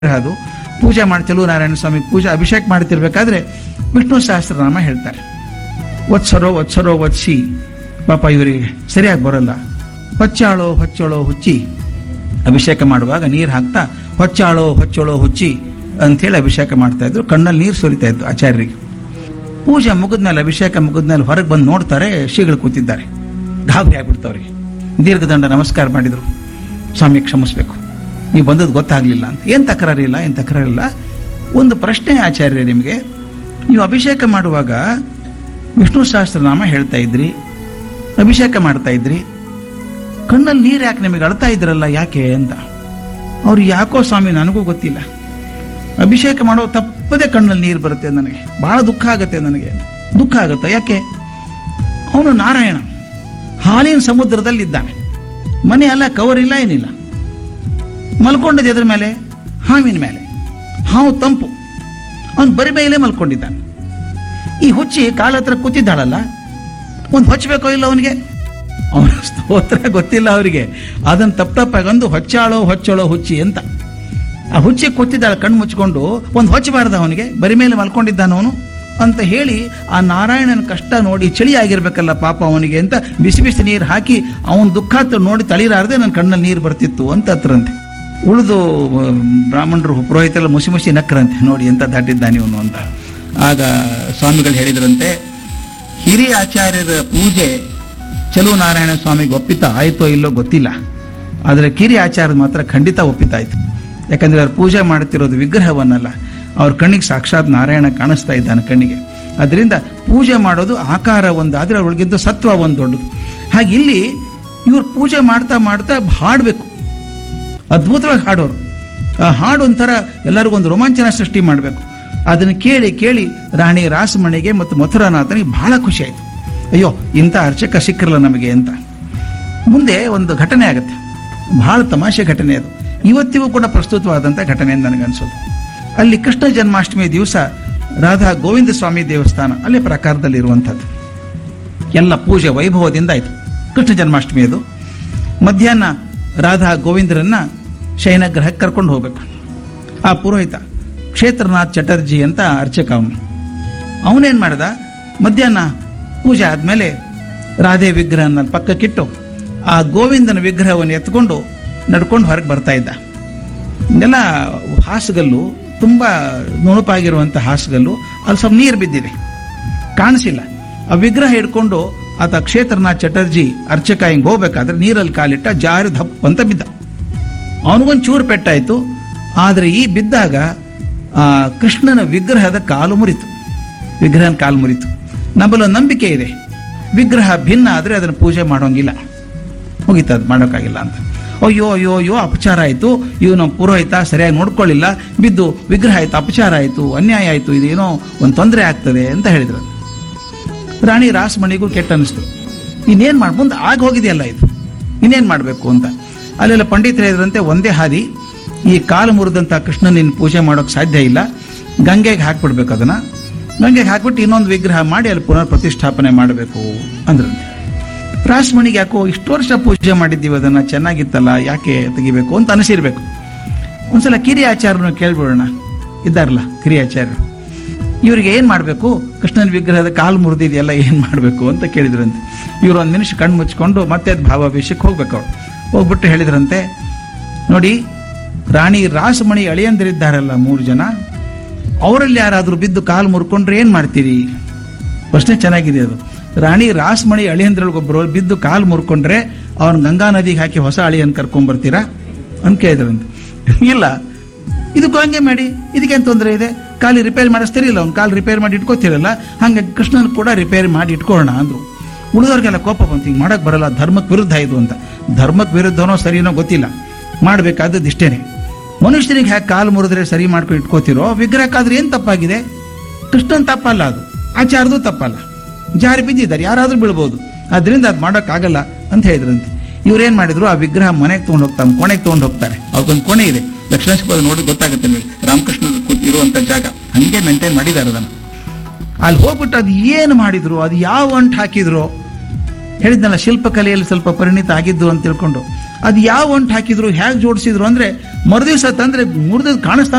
ಅದು ಪೂಜೆ ಮಾಡಿ ಚೆಲುವ ನಾರಾಯಣ ಸ್ವಾಮಿ ಪೂಜೆ ಅಭಿಷೇಕ ಮಾಡ್ತಿರ್ಬೇಕಾದ್ರೆ ವಿಷ್ಣು ಸಹಸ್ರನಾಮ ಹೇಳ್ತಾರೆ ವತ್ಸರೋ ವತ್ಸರೋ ವತ್ಸಿ ಪಾಪ ಇವರಿಗೆ ಸರಿಯಾಗಿ ಬರಲ್ಲ ಹೊಚ್ಚಾಳೋ ಹೊಚ್ಚೋಳೋ ಹುಚ್ಚಿ ಅಭಿಷೇಕ ಮಾಡುವಾಗ ನೀರು ಹಾಕ್ತಾ ಹೊಚ್ಚಾಳೋ ಹೊಚ್ಚೋಳೋ ಹುಚ್ಚಿ ಅಂಥೇಳಿ ಅಭಿಷೇಕ ಮಾಡ್ತಾ ಇದ್ರು ಕಣ್ಣಲ್ಲಿ ನೀರು ಸುರಿತಾ ಇತ್ತು ಆಚಾರ್ಯರಿಗೆ ಪೂಜೆ ಮುಗಿದ್ಮೇಲೆ ಅಭಿಷೇಕ ಮುಗಿದ್ಮೇಲೆ ಹೊರಗೆ ಬಂದು ನೋಡ್ತಾರೆ ಶ್ರೀಗಳು ಕೂತಿದ್ದಾರೆ ಗಾಬರಿ ಆಗ್ಬಿಡ್ತವ್ರಿಗೆ ದೀರ್ಘದಂಡ ನಮಸ್ಕಾರ ಮಾಡಿದ್ರು ಸ್ವಾಮಿ ಕ್ಷಮಿಸ್ಬೇಕು ನೀವು ಬಂದದ್ದು ಗೊತ್ತಾಗ್ಲಿಲ್ಲ ಅಂತ ಏನ್ ತಕರಾರಿಲ್ಲ ಏನ್ ತಕರಾರಿಲ್ಲ ಒಂದು ಪ್ರಶ್ನೆ ಆಚಾರ್ಯ ನಿಮಗೆ ನೀವು ಅಭಿಷೇಕ ಮಾಡುವಾಗ ವಿಷ್ಣು ಸಹಸ್ರನಾಮ ಹೇಳ್ತಾ ಇದ್ರಿ ಅಭಿಷೇಕ ಮಾಡ್ತಾ ಇದ್ರಿ ಕಣ್ಣಲ್ಲಿ ನೀರು ಯಾಕೆ ನಿಮಗೆ ಅಳ್ತಾ ಇದ್ರಲ್ಲ ಯಾಕೆ ಅಂತ ಅವ್ರು ಯಾಕೋ ಸ್ವಾಮಿ ನನಗೂ ಗೊತ್ತಿಲ್ಲ ಅಭಿಷೇಕ ಮಾಡೋ ತಪ್ಪದೆ ಕಣ್ಣಲ್ಲಿ ನೀರು ಬರುತ್ತೆ ನನಗೆ ಬಹಳ ದುಃಖ ಆಗುತ್ತೆ ನನಗೆ ದುಃಖ ಆಗುತ್ತೆ ಯಾಕೆ ಅವನು ನಾರಾಯಣ ಹಾಲಿನ ಸಮುದ್ರದಲ್ಲಿದ್ದಾನೆ ಮನೆ ಅಲ್ಲ ಕವರ್ ಇಲ್ಲ ಏನಿಲ್ಲ ಮಲ್ಕೊಂಡಿದ್ದು ಎದ್ರ ಮೇಲೆ ಹಾವಿನ ಮೇಲೆ ಹಾವು ತಂಪು ಅವನು ಬರಿ ಮೇಲೆ ಮಲ್ಕೊಂಡಿದ್ದಾನೆ ಈ ಹುಚ್ಚಿ ಕಾಲ ಹತ್ರ ಕೂತಿದ್ದಾಳಲ್ಲ ಒಂದು ಹೊಚ್ಚಬೇಕೋ ಇಲ್ಲ ಅವನಿಗೆ ಅವನ ಸ್ತೋತ್ರ ಗೊತ್ತಿಲ್ಲ ಅವರಿಗೆ ಅದನ್ನು ತಪ್ಪ ತಪ್ಪಾಗಂದು ಹೊಚ್ಚಾಳೋ ಹೊಚ್ಚೋಳೋ ಹುಚ್ಚಿ ಅಂತ ಆ ಹುಚ್ಚಿ ಕೂತಿದ್ದಾಳೆ ಕಣ್ಣು ಮುಚ್ಕೊಂಡು ಒಂದು ಹೊಚ್ಚಬಾರ್ದ ಅವನಿಗೆ ಬರಿ ಮೇಲೆ ಮಲ್ಕೊಂಡಿದ್ದಾನ ಅವನು ಅಂತ ಹೇಳಿ ಆ ನಾರಾಯಣನ ಕಷ್ಟ ನೋಡಿ ಚಳಿ ಆಗಿರ್ಬೇಕಲ್ಲ ಪಾಪ ಅವನಿಗೆ ಅಂತ ಬಿಸಿ ಬಿಸಿ ನೀರು ಹಾಕಿ ಅವನ ದುಃಖ ತ- ನೋಡಿ ತಳಿಲಾರದೆ ನನ್ನ ಕಣ್ಣಲ್ಲಿ ನೀರು ಬರ್ತಿತ್ತು ಅಂತ ಹತ್ರಂತೆ ಉಳಿದು ಬ್ರಾಹ್ಮಣರು ಪುರೋಹಿತರೆಲ್ಲ ಮುಸಿ ಮುಸಿ ನಕ್ಕರಂತೆ ನೋಡಿ ಎಂತ ದಾಟಿದ್ದಾನೆ ಇವನು ಅಂತ ಆಗ ಸ್ವಾಮಿಗಳು ಹೇಳಿದ್ರಂತೆ ಹಿರಿಯ ಆಚಾರ್ಯರ ಪೂಜೆ ಚಲುವ ನಾರಾಯಣ ಸ್ವಾಮಿಗೆ ಒಪ್ಪಿತ ಆಯ್ತೋ ಇಲ್ಲೋ ಗೊತ್ತಿಲ್ಲ ಆದರೆ ಕಿರಿ ಆಚಾರ್ಯ ಮಾತ್ರ ಖಂಡಿತ ಒಪ್ಪಿತಾಯ್ತು ಯಾಕಂದ್ರೆ ಅವ್ರು ಪೂಜೆ ಮಾಡ್ತಿರೋದು ವಿಗ್ರಹವನ್ನಲ್ಲ ಅವ್ರ ಕಣ್ಣಿಗೆ ಸಾಕ್ಷಾತ್ ನಾರಾಯಣ ಕಾಣಿಸ್ತಾ ಇದ್ದಾನೆ ಕಣ್ಣಿಗೆ ಅದರಿಂದ ಪೂಜೆ ಮಾಡೋದು ಆಕಾರ ಒಂದು ಆದರೆ ಅವ್ರಿಗಿಂತ ಸತ್ವ ಒಂದು ದೊಡ್ಡದು ಹಾಗೆ ಇಲ್ಲಿ ಇವ್ರು ಪೂಜೆ ಮಾಡ್ತಾ ಮಾಡ್ತಾ ಹಾಡಬೇಕು ಅದ್ಭುತವಾಗಿ ಹಾಡೋರು ಆ ಹಾಡು ಒಂಥರ ಎಲ್ಲರಿಗೂ ಒಂದು ರೋಮಾಂಚನ ಸೃಷ್ಟಿ ಮಾಡಬೇಕು ಅದನ್ನು ಕೇಳಿ ಕೇಳಿ ರಾಣಿ ರಾಸಮಣಿಗೆ ಮತ್ತು ಮಥುರಾನಾಥನಿಗೆ ಬಹಳ ಖುಷಿ ಆಯಿತು ಅಯ್ಯೋ ಇಂಥ ಅರ್ಚಕ ಸಿಕ್ಕಿರಲ್ಲ ನಮಗೆ ಅಂತ ಮುಂದೆ ಒಂದು ಘಟನೆ ಆಗುತ್ತೆ ಬಹಳ ತಮಾಷೆ ಘಟನೆ ಅದು ಇವತ್ತಿಗೂ ಕೂಡ ಪ್ರಸ್ತುತವಾದಂಥ ಘಟನೆ ಅಂತ ನನಗನ್ಸೋದು ಅಲ್ಲಿ ಕೃಷ್ಣ ಜನ್ಮಾಷ್ಟಮಿ ದಿವಸ ರಾಧಾ ಗೋವಿಂದ ಸ್ವಾಮಿ ದೇವಸ್ಥಾನ ಅಲ್ಲೇ ಪ್ರಕಾರದಲ್ಲಿ ಇರುವಂಥದ್ದು ಎಲ್ಲ ಪೂಜೆ ವೈಭವದಿಂದ ಆಯಿತು ಕೃಷ್ಣ ಜನ್ಮಾಷ್ಟಮಿ ಅದು ಮಧ್ಯಾಹ್ನ ರಾಧಾ ಗೋವಿಂದರನ್ನ ಶಯನಗ್ರಹಕ್ಕೆ ಕರ್ಕೊಂಡು ಹೋಗ್ಬೇಕು ಆ ಪುರೋಹಿತ ಕ್ಷೇತ್ರನಾಥ್ ಚಟರ್ಜಿ ಅಂತ ಅರ್ಚಕ ಅವನು ಅವನೇನ್ ಮಾಡ್ದ ಮಧ್ಯಾಹ್ನ ಪೂಜೆ ಆದ್ಮೇಲೆ ರಾಧೆ ವಿಗ್ರಹನ ಪಕ್ಕಕ್ಕಿಟ್ಟು ಆ ಗೋವಿಂದನ ವಿಗ್ರಹವನ್ನು ಎತ್ಕೊಂಡು ನಡ್ಕೊಂಡು ಹೊರಗೆ ಬರ್ತಾ ಇದ್ದ ಇದೆಲ್ಲ ಹಾಸುಗಲ್ಲು ತುಂಬಾ ನುಣುಪಾಗಿರುವಂಥ ಹಾಸುಗಲ್ಲು ಅಲ್ಲಿ ಸ್ವಲ್ಪ ನೀರು ಬಿದ್ದಿದೆ ಕಾಣಿಸಿಲ್ಲ ಆ ವಿಗ್ರಹ ಹಿಡ್ಕೊಂಡು ಆತ ಕ್ಷೇತ್ರನಾಥ್ ಚಟರ್ಜಿ ಅರ್ಚಕ ಹಿಂಗ್ ಹೋಗ್ಬೇಕಾದ್ರೆ ನೀರಲ್ಲಿ ಕಾಲಿಟ್ಟ ಜಾರಿ ಧಪ್ ಅಂತ ಬಿದ್ದ ಅವನಿಗೊಂದು ಚೂರು ಪೆಟ್ಟಾಯ್ತು ಆದರೆ ಈ ಬಿದ್ದಾಗ ಆ ಕೃಷ್ಣನ ವಿಗ್ರಹದ ಕಾಲು ಮುರಿತು ವಿಗ್ರಹನ ಕಾಲು ಮುರಿತು ನಮ್ಮಲ್ಲಿ ಒಂದು ನಂಬಿಕೆ ಇದೆ ವಿಗ್ರಹ ಭಿನ್ನ ಆದರೆ ಅದನ್ನು ಪೂಜೆ ಮಾಡೋಂಗಿಲ್ಲ ಮುಗೀತು ಅದು ಮಾಡೋಕ್ಕಾಗಿಲ್ಲ ಅಂತ ಅಯ್ಯೋ ಅಯ್ಯೋ ಅಯ್ಯೋ ಅಪಚಾರ ಆಯಿತು ಇವು ನಮ್ಮ ಪುರೋಹಿತ ಸರಿಯಾಗಿ ನೋಡ್ಕೊಳ್ಳಿಲ್ಲ ಬಿದ್ದು ವಿಗ್ರಹ ಆಯಿತು ಅಪಚಾರ ಆಯಿತು ಅನ್ಯಾಯ ಆಯಿತು ಇದೇನೋ ಒಂದು ತೊಂದರೆ ಆಗ್ತದೆ ಅಂತ ಹೇಳಿದ್ರು ರಾಣಿ ರಾಸಮಣಿಗೂ ಕೆಟ್ಟ ಅನಿಸ್ತು ಇನ್ನೇನ್ ಮಾಡ್ ಮುಂದೆ ಆಗ ಹೋಗಿದೆಯಲ್ಲ ಇದು ಇನ್ನೇನ್ ಮಾಡಬೇಕು ಅಂತ ಅಲ್ಲೆಲ್ಲ ಪಂಡಿತರು ಹೇಳಿದ್ರಂತೆ ಒಂದೇ ಹಾದಿ ಈ ಕಾಲು ಮುರಿದಂತ ಕೃಷ್ಣನ ನಿನ್ನ ಪೂಜೆ ಮಾಡೋಕೆ ಸಾಧ್ಯ ಇಲ್ಲ ಗಂಗೆಗೆ ಹಾಕ್ಬಿಡ್ಬೇಕು ಅದನ್ನ ಗಂಗೆಗೆ ಹಾಕ್ಬಿಟ್ಟು ಇನ್ನೊಂದು ವಿಗ್ರಹ ಮಾಡಿ ಅಲ್ಲಿ ಪುನರ್ ಪ್ರತಿಷ್ಠಾಪನೆ ಮಾಡಬೇಕು ಅಂದ್ರಂತೆ ರಾಸಮಣಿಗೆ ಯಾಕೋ ಇಷ್ಟು ವರ್ಷ ಪೂಜೆ ಮಾಡಿದ್ದೀವಿ ಅದನ್ನ ಚೆನ್ನಾಗಿತ್ತಲ್ಲ ಯಾಕೆ ತೆಗಿಬೇಕು ಅಂತ ಅನಿಸಿರ್ಬೇಕು ಒಂದ್ಸಲ ಕಿರಿಯ ಆಚಾರ್ಯನ ಕೇಳ್ಬಿಡೋಣ ಇದ್ದಾರಲ್ಲ ಕಿರಿಯ ಆಚಾರ್ಯರು ಇವರಿಗೆ ಏನ್ ಮಾಡಬೇಕು ಕೃಷ್ಣನ ವಿಗ್ರಹದ ಕಾಲು ಮುರಿದಿದೆಯಲ್ಲ ಏನ್ ಮಾಡಬೇಕು ಅಂತ ಕೇಳಿದ್ರಂತೆ ಇವರು ಒಂದು ನಿಮಿಷ ಕಣ್ಣು ಮುಚ್ಕೊಂಡು ಮತ್ತೆ ಅದು ಭಾವಾವೇಶಕ್ಕೆ ಹೋಗ್ಬೇಕು ಅವ್ರು ಹೋಗ್ಬಿಟ್ಟು ಹೇಳಿದ್ರಂತೆ ನೋಡಿ ರಾಣಿ ರಾಸಮಣಿ ಅಳಿಯಂದಿರಿದ್ದಾರಲ್ಲ ಮೂರು ಜನ ಅವರಲ್ಲಿ ಯಾರಾದ್ರೂ ಬಿದ್ದು ಕಾಲು ಮುರ್ಕೊಂಡ್ರೆ ಏನ್ ಮಾಡ್ತೀರಿ ಪ್ರಶ್ನೆ ಚೆನ್ನಾಗಿದೆ ಅದು ರಾಣಿ ರಾಸಮಣಿ ಅಳಿಯಂದ್ರೊಳಗೊಬ್ಬರು ಬಿದ್ದು ಕಾಲು ಮುರ್ಕೊಂಡ್ರೆ ಅವ್ರನ್ನ ಗಂಗಾ ನದಿಗೆ ಹಾಕಿ ಹೊಸ ಅಳಿಯನ್ ಕರ್ಕೊಂಡ್ ಬರ್ತೀರಾ ಅಂತ ಕೇಳಿದ್ರಂತೆ ಇಲ್ಲ ಇದಕ್ಕೂ ಹಂಗೆ ಮಾಡಿ ಇದಕ್ಕೇನು ತೊಂದರೆ ಇದೆ ಕಾಲಿ ರಿಪೇರಿ ಮಾಡಿಸ್ತೀರಿಲ್ಲ ಅವ್ನು ಕಾಲು ರಿಪೇರಿ ಮಾಡಿ ಇಟ್ಕೋತಿರಲ್ಲ ಹಂಗೆ ಕೃಷ್ಣನ್ ಕೂಡ ರಿಪೇರಿ ಮಾಡಿ ಇಟ್ಕೊಳ್ಳೋಣ ಅಂದ್ರು ಉಳಿದವ್ರಿಗೆಲ್ಲ ಕೋಪ ಬಂತು ಹಿಂಗೆ ಮಾಡಕ್ ಬರಲ್ಲ ಧರ್ಮಕ್ಕೆ ವಿರುದ್ಧ ಇದು ಅಂತ ಧರ್ಮಕ್ಕೆ ವಿರುದ್ಧನೋ ಸರಿನೋ ಗೊತ್ತಿಲ್ಲ ಮಾಡ್ಬೇಕಾದದ್ದು ಇಷ್ಟೇನೆ ಮನುಷ್ಯನಿಗೆ ಹ್ಯಾಕೆ ಕಾಲು ಮುರಿದ್ರೆ ಸರಿ ಮಾಡ್ಕೊಂಡು ಇಟ್ಕೋತಿರೋ ವಿಗ್ರಹಕ್ಕಾದ್ರೆ ಏನ್ ತಪ್ಪಾಗಿದೆ ಕೃಷ್ಣನ್ ತಪ್ಪಲ್ಲ ಅದು ಆಚಾರದು ತಪ್ಪಲ್ಲ ಜಾರಿ ಬಿದ್ದಿದ್ದಾರೆ ಯಾರಾದ್ರೂ ಬೀಳ್ಬೋದು ಅದರಿಂದ ಅದು ಮಾಡೋಕ್ಕಾಗಲ್ಲ ಅಂತ ಹೇಳಿದ್ರಂತೆ ಇವ್ರೇನ್ ಮಾಡಿದ್ರು ಆ ವಿಗ್ರಹ ಮನೆಗೆ ತಗೊಂಡು ಹೋಗ್ತಾರೆ ಕೋಣೆಗೆ ತಗೊಂಡು ಹೋಗ್ತಾರೆ ಅವ್ರಿಗೊಂದು ಕೋಣೆ ಇದೆ ದಕ್ಷಿಣ ನೋಡಿ ಗೊತ್ತಾಗುತ್ತೆ ನಿಮಗೆ ರಾಮಕೃಷ್ಣ ಕೂತ್ ಇರುವಂತ ಜಾಗ ಹಂಗೆ ಮೇಂಟೈನ್ ಮಾಡಿದ್ದಾರೆ ಅದನ್ನ ಅಲ್ಲಿ ಹೋಗ್ಬಿಟ್ಟು ಅದು ಏನು ಮಾಡಿದ್ರು ಅದು ಯಾವ ಅಂಟ್ ಹಾಕಿದ್ರು ಹೇಳಿದ್ನಲ್ಲ ಶಿಲ್ಪಕಲೆಯಲ್ಲಿ ಸ್ವಲ್ಪ ಪರಿಣಿತ ಆಗಿದ್ದು ಅಂತ ತಿಳ್ಕೊಂಡು ಅದು ಯಾವ ಒಂಟು ಹಾಕಿದ್ರು ಹೇಗೆ ಜೋಡಿಸಿದ್ರು ಅಂದ್ರೆ ಮರುದಿವ್ಸ ತಂದ್ರೆ ಮುರಿದ್ ಕಾಣಿಸ್ತಾ